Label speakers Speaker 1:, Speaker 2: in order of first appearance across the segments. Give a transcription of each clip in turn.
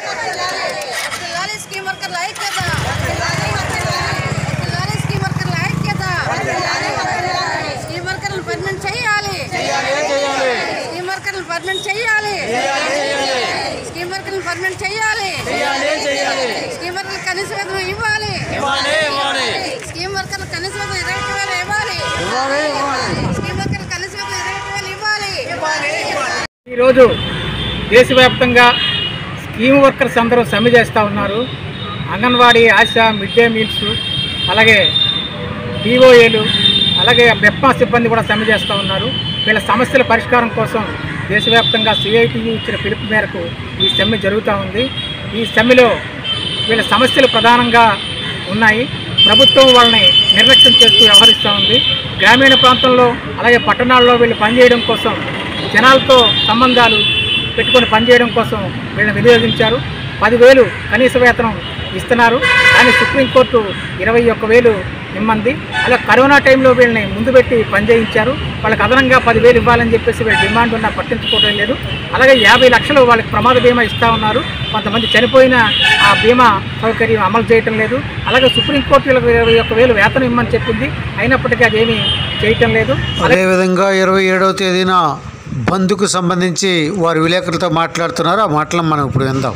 Speaker 1: వర్ధిల్లాలి స్కీమ్ వర్కర్ల ఐక్యత వర్ధిల్లాలి స్కీమ్ వర్కర్ల ఐక్యత స్కీమ్ వర్కర్లను పర్మనెంట్ చేయాలి స్కీమ్ వర్కర్లను పర్మనెంట్ చేయాలి స్కీమ్ వర్కర్లను పర్మనెంట్ చేయాలి స్కీమ్ వర్కర్లు కనీస వేతనం ఇవ్వాలి స్కీమ్ వర్కర్లు కనీస వేతనం ఇరవై ఒక్క వేలు ఇవ్వాలి స్కీమ్ వర్కర్లు కనీస వేతనం ఇరవై ఒక్క వేలు ఇవ్వాలి
Speaker 2: ఈరోజు దేశవ్యాప్తంగా స్కీమ్ వర్కర్స్ అందరూ సమ్మె చేస్తూ ఉన్నారు anganwadi ASHA mid day meals అలాగే డిఓఏలు అలాగే బెప్పా సిబ్బంది కూడా సమ్మె చేస్తూ ఉన్నారు వీళ్ళ సమస్యల పరిష్కారం కోసం దేశవ్యాప్తంగా సిఐటియు ఇచ్చిన పిలుపు మేరకు ఈ సమ్మె జరుగుతూ ఉంది ఈ సమ్మెలో వీళ్ళ సమస్యలు ప్రధానంగా ఉన్నాయి ప్రభుత్వం వాళ్ళని నిర్లక్ష్యం చేస్తూ వ్యవహరిస్తూ ఉంది గ్రామీణ ప్రాంతంలో అలాగే పట్టణాల్లో వీళ్ళు పనిచేయడం కోసం జనాలతో సంబంధాలు పెట్టుకొని పనిచేయడం కోసం వీళ్ళని వినియోగించారు పదివేలు కనీస వేతనం ఇస్తున్నారు కానీ సుప్రీంకోర్టు ఇరవై ఒక్క వేలు ఇమ్మంది అలా కరోనా టైంలో వీళ్ళని ముందు పెట్టి పనిచేయించారు వాళ్ళకి అదనంగా పదివేలు ఇవ్వాలని చెప్పేసి వీళ్ళ డిమాండ్ ఉన్నా పట్టించుకోవడం లేదు అలాగే యాభై లక్షలు వాళ్ళకి ప్రమాద బీమా ఇస్తా ఉన్నారు కొంతమంది చనిపోయిన ఆ బీమా సౌకర్యం అమలు చేయటం లేదు అలాగే సుప్రీంకోర్టు వీళ్ళకి ఇరవై ఒక్క వేలు వేతనం ఇమ్మని చెప్పింది అయినప్పటికీ అదేమీ చేయటం లేదు
Speaker 3: అదేవిధంగా ఇరవై ఏడవ తేదీన బంద్కు సంబంధించి వారు విలేకరులతో మాట్లాడుతున్నారు ఆ మాటలను మనం ఇప్పుడు విందాం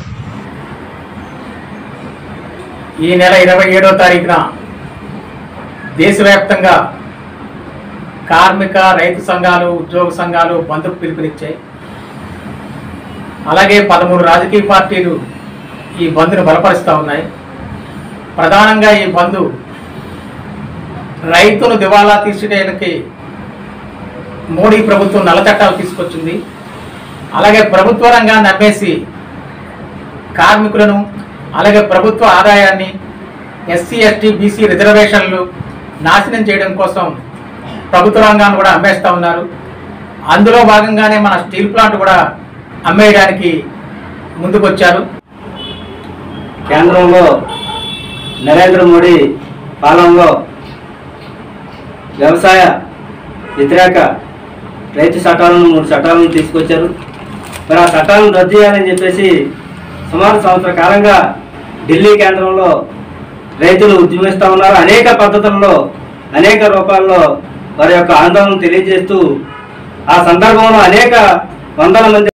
Speaker 2: ఈ నెల ఇరవై ఏడో తారీఖున దేశవ్యాప్తంగా కార్మిక రైతు సంఘాలు ఉద్యోగ సంఘాలు బంద్కు పిలుపునిచ్చాయి అలాగే పదమూడు రాజకీయ పార్టీలు ఈ బంద్ను బలపరుస్తూ ఉన్నాయి ప్రధానంగా ఈ బంద్ రైతును దివాలా తీసేయడానికి మోడీ ప్రభుత్వం నల్ల చట్టాలు తీసుకొచ్చింది అలాగే ప్రభుత్వ రంగాన్ని అమ్మేసి కార్మికులను అలాగే ప్రభుత్వ ఆదాయాన్ని ఎస్సీ ఎస్టీ బీసీ రిజర్వేషన్లు నాశనం చేయడం కోసం ప్రభుత్వ రంగాన్ని కూడా అమ్మేస్తూ ఉన్నారు అందులో భాగంగానే మన స్టీల్ ప్లాంట్ కూడా అమ్మేయడానికి ముందుకొచ్చారు
Speaker 4: కేంద్రంలో నరేంద్ర మోడీ పాలనలో వ్యవసాయ వ్యతిరేక రైతు చట్టాలను మూడు చట్టాలను తీసుకొచ్చారు మరి ఆ చట్టాలను రద్దు చేయాలని చెప్పేసి సుమారు సంవత్సర కాలంగా ఢిల్లీ కేంద్రంలో రైతులు ఉద్యమిస్తూ ఉన్నారు అనేక పద్ధతుల్లో అనేక రూపాల్లో వారి యొక్క ఆందోళన తెలియజేస్తూ ఆ సందర్భంలో అనేక వందల మంది